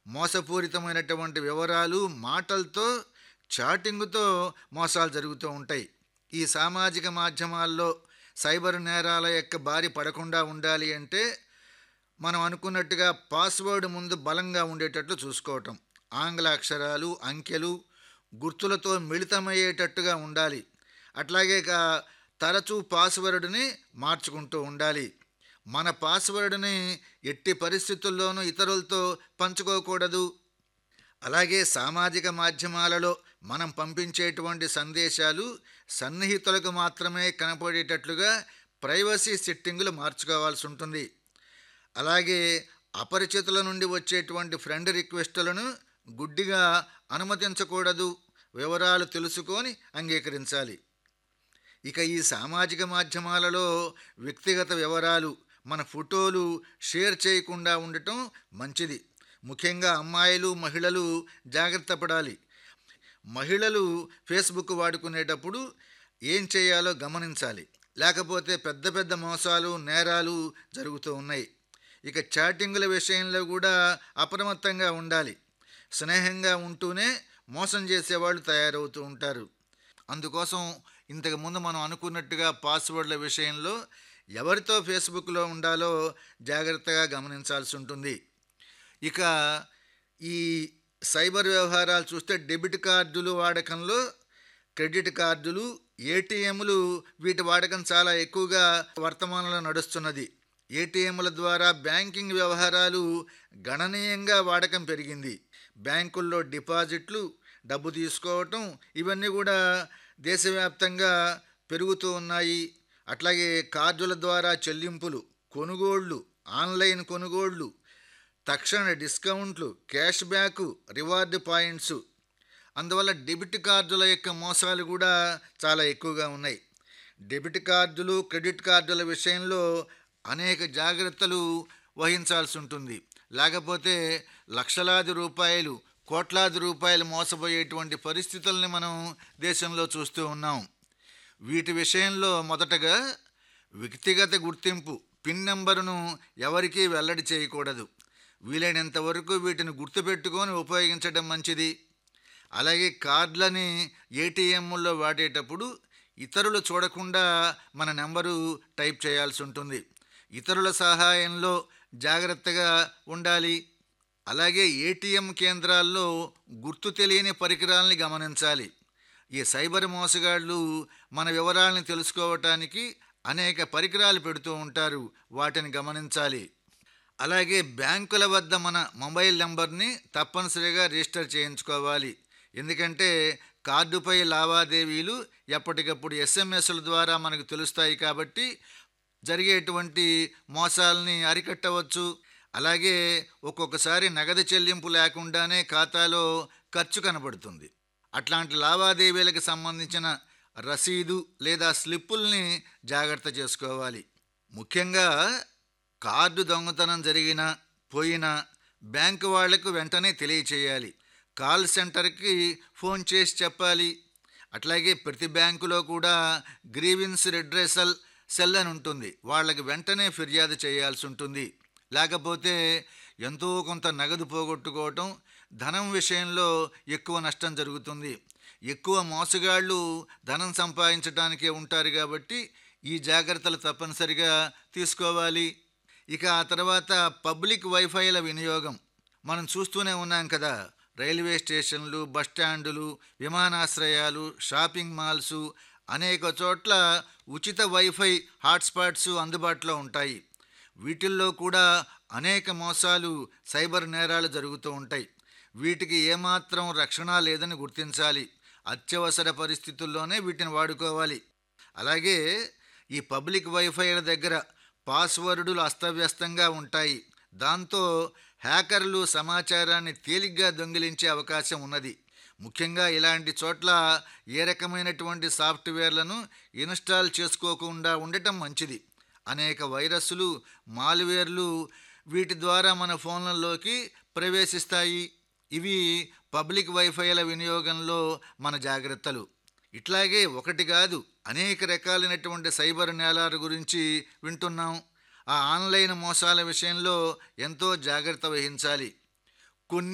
మోసపూరితమైనటువంటి వివరాలు మాటలతో చాటింగ్తో మోసాలు జరుగుతూ ఉంటాయి ఈ సామాజిక మాధ్యమాల్లో సైబర్ నేరాల యొక్క బారి పడకుండా ఉండాలి అంటే మనం అనుకున్నట్టుగా పాస్వర్డ్ ముందు బలంగా ఉండేటట్లు చూసుకోవటం ఆంగ్ల అక్షరాలు అంకెలు గుర్తులతో మిళితమయ్యేటట్టుగా ఉండాలి అట్లాగే కా- తరచూ పాస్వర్డ్ని మార్చుకుంటూ ఉండాలి మన పాస్వర్డ్ని ఎట్టి పరిస్థితుల్లోనూ ఇతరులతో పంచుకోకూడదు అలాగే సామాజిక మాధ్యమాలలో మనం పంపించేటువంటి సందేశాలు సన్నిహితులకు మాత్రమే కనపడేటట్లుగా ప్రైవసీ సెట్టింగులు మార్చుకోవాల్సి ఉంటుంది అలాగే అపరిచితుల నుండి వచ్చేటువంటి ఫ్రెండ్ రిక్వెస్టులను గుడ్డిగా అనుమతించకూడదు వివరాలు తెలుసుకొని అంగీకరించాలి ఇక ఈ సామాజిక మాధ్యమాలలో వ్యక్తిగత వివరాలు మన ఫోటోలు షేర్ చేయకుండా ఉండటం మంచిది ముఖ్యంగా అమ్మాయిలు మహిళలు జాగ్రత్త పడాలి మహిళలు ఫేస్బుక్ వాడుకునేటప్పుడు ఏం చేయాలో గమనించాలి లేకపోతే పెద్ద పెద్ద మోసాలు నేరాలు జరుగుతూ ఉన్నాయి ఇక చాటింగుల విషయంలో కూడా అప్రమత్తంగా ఉండాలి స్నేహంగా ఉంటూనే మోసం చేసేవాళ్ళు తయారవుతూ ఉంటారు అందుకోసం ఇంతకు ముందు మనం అనుకున్నట్టుగా పాస్వర్డ్ల విషయంలో ఎవరితో ఫేస్బుక్లో ఉండాలో జాగ్రత్తగా గమనించాల్సి ఉంటుంది ఇక ఈ సైబర్ వ్యవహారాలు చూస్తే డెబిట్ కార్డులు వాడకంలో క్రెడిట్ కార్డులు ఏటీఎంలు వీటి వాడకం చాలా ఎక్కువగా వర్తమానంలో నడుస్తున్నది ఏటీఎంల ద్వారా బ్యాంకింగ్ వ్యవహారాలు గణనీయంగా వాడకం పెరిగింది బ్యాంకుల్లో డిపాజిట్లు డబ్బు తీసుకోవటం ఇవన్నీ కూడా దేశవ్యాప్తంగా పెరుగుతూ ఉన్నాయి అట్లాగే కార్డుల ద్వారా చెల్లింపులు కొనుగోళ్ళు ఆన్లైన్ కొనుగోళ్ళు తక్షణ డిస్కౌంట్లు క్యాష్ బ్యాక్ రివార్డ్ పాయింట్స్ అందువల్ల డెబిట్ కార్డుల యొక్క మోసాలు కూడా చాలా ఎక్కువగా ఉన్నాయి డెబిట్ కార్డులు క్రెడిట్ కార్డుల విషయంలో అనేక జాగ్రత్తలు వహించాల్సి ఉంటుంది లేకపోతే లక్షలాది రూపాయలు కోట్లాది రూపాయలు మోసపోయేటువంటి పరిస్థితుల్ని మనం దేశంలో చూస్తూ ఉన్నాం వీటి విషయంలో మొదటగా వ్యక్తిగత గుర్తింపు పిన్ నెంబరును ఎవరికీ వెల్లడి చేయకూడదు వీలైనంత వరకు వీటిని గుర్తుపెట్టుకొని ఉపయోగించడం మంచిది అలాగే కార్డులని ఏటీఎంల్లో వాడేటప్పుడు ఇతరులు చూడకుండా మన నెంబరు టైప్ చేయాల్సి ఉంటుంది ఇతరుల సహాయంలో జాగ్రత్తగా ఉండాలి అలాగే ఏటీఎం కేంద్రాల్లో గుర్తు తెలియని పరికరాలని గమనించాలి ఈ సైబర్ మోసగాళ్ళు మన వివరాలను తెలుసుకోవటానికి అనేక పరికరాలు పెడుతూ ఉంటారు వాటిని గమనించాలి అలాగే బ్యాంకుల వద్ద మన మొబైల్ నెంబర్ని తప్పనిసరిగా రిజిస్టర్ చేయించుకోవాలి ఎందుకంటే కార్డుపై లావాదేవీలు ఎప్పటికప్పుడు ఎస్ఎంఎస్ల ద్వారా మనకు తెలుస్తాయి కాబట్టి జరిగేటువంటి మోసాలని అరికట్టవచ్చు అలాగే ఒక్కొక్కసారి నగదు చెల్లింపు లేకుండానే ఖాతాలో ఖర్చు కనబడుతుంది అట్లాంటి లావాదేవీలకు సంబంధించిన రసీదు లేదా స్లిప్పుల్ని జాగ్రత్త చేసుకోవాలి ముఖ్యంగా కార్డు దొంగతనం జరిగిన పోయినా బ్యాంకు వాళ్లకు వెంటనే తెలియచేయాలి కాల్ సెంటర్కి ఫోన్ చేసి చెప్పాలి అట్లాగే ప్రతి బ్యాంకులో కూడా గ్రీవిన్స్ రెడ్రెసల్ సెల్ అని ఉంటుంది వాళ్ళకి వెంటనే ఫిర్యాదు చేయాల్సి ఉంటుంది లేకపోతే ఎంతో కొంత నగదు పోగొట్టుకోవటం ధనం విషయంలో ఎక్కువ నష్టం జరుగుతుంది ఎక్కువ మోసగాళ్ళు ధనం సంపాదించడానికే ఉంటారు కాబట్టి ఈ జాగ్రత్తలు తప్పనిసరిగా తీసుకోవాలి ఇక ఆ తర్వాత పబ్లిక్ వైఫైల వినియోగం మనం చూస్తూనే ఉన్నాం కదా రైల్వే స్టేషన్లు బస్టాండులు విమానాశ్రయాలు షాపింగ్ మాల్స్ అనేక చోట్ల ఉచిత వైఫై హాట్స్పాట్స్ అందుబాటులో ఉంటాయి వీటిల్లో కూడా అనేక మోసాలు సైబర్ నేరాలు జరుగుతూ ఉంటాయి వీటికి ఏమాత్రం రక్షణ లేదని గుర్తించాలి అత్యవసర పరిస్థితుల్లోనే వీటిని వాడుకోవాలి అలాగే ఈ పబ్లిక్ వైఫైల దగ్గర పాస్వర్డులు అస్తవ్యస్తంగా ఉంటాయి దాంతో హ్యాకర్లు సమాచారాన్ని తేలిగ్గా దొంగిలించే అవకాశం ఉన్నది ముఖ్యంగా ఇలాంటి చోట్ల ఏ రకమైనటువంటి సాఫ్ట్వేర్లను ఇన్స్టాల్ చేసుకోకుండా ఉండటం మంచిది అనేక వైరస్లు మాల్వేర్లు వీటి ద్వారా మన ఫోన్లలోకి ప్రవేశిస్తాయి ఇవి పబ్లిక్ వైఫైల వినియోగంలో మన జాగ్రత్తలు ఇట్లాగే ఒకటి కాదు అనేక రకాలైనటువంటి సైబర్ నేలాల గురించి వింటున్నాం ఆ ఆన్లైన్ మోసాల విషయంలో ఎంతో జాగ్రత్త వహించాలి కొన్ని